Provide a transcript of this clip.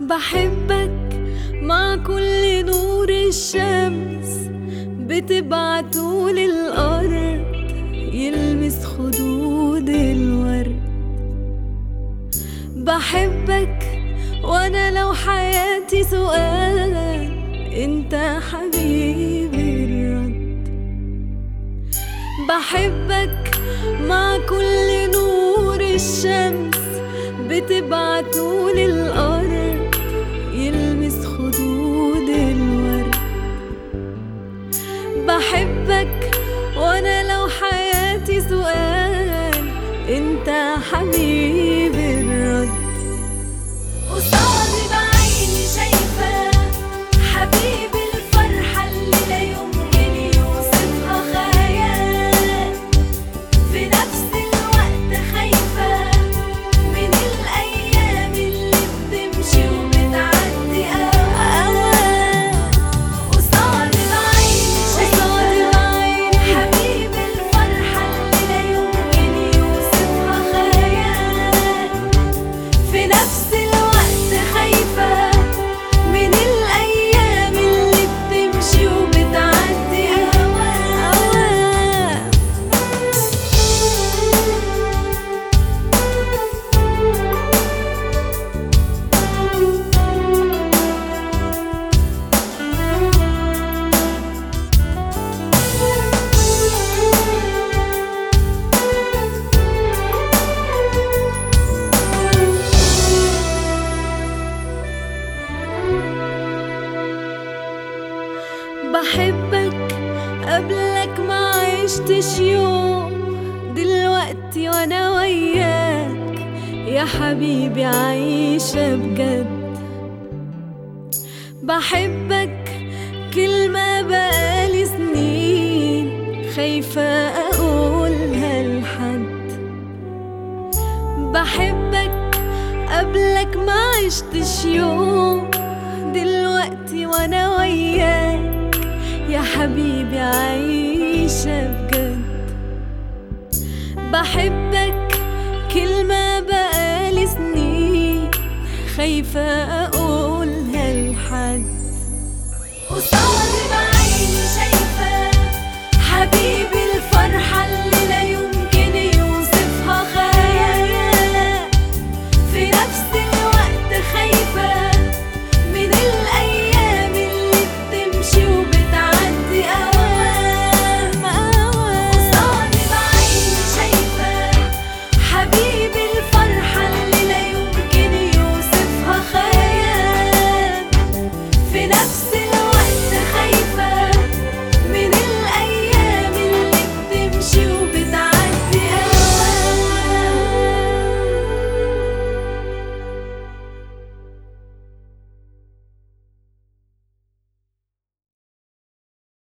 بحبك مع كل نور الشمس بتبعته للأرض يلمس خدود الورد بحبك وانا لو حياتي سؤال انت حبيبي الرد بحبك مع كل نور الشمس بتبعته للأرض يلمس خدود الورد بحبك وانا لو حياتي سؤال انت حبيبي الرد قصادي بعيني شايفة حبيبي الفرحة اللي لا يمكن يوصفها خيال في نفس الوقت خايفة من الأيام اللي بتمشي وبتعدي أوقات قصادي بعيني شايفة حبيبي الفرحة اللي لا يمكن يوصفها خيال في نفس الوقت خايفة من الأيام اللي بتمشي وبتعدي أوقات بحبك قبلك ما عشتش يوم دلوقتي وانا وياك يا حبيبي عايشة بجد بحبك كلمة بقالي سنين خايفة أقولها لحد بحبك قبلك ما عشتش يوم دلوقتي وانا وياك يا حبيبي عايشة بجد بحبك كلمة بقالي سنين خايفة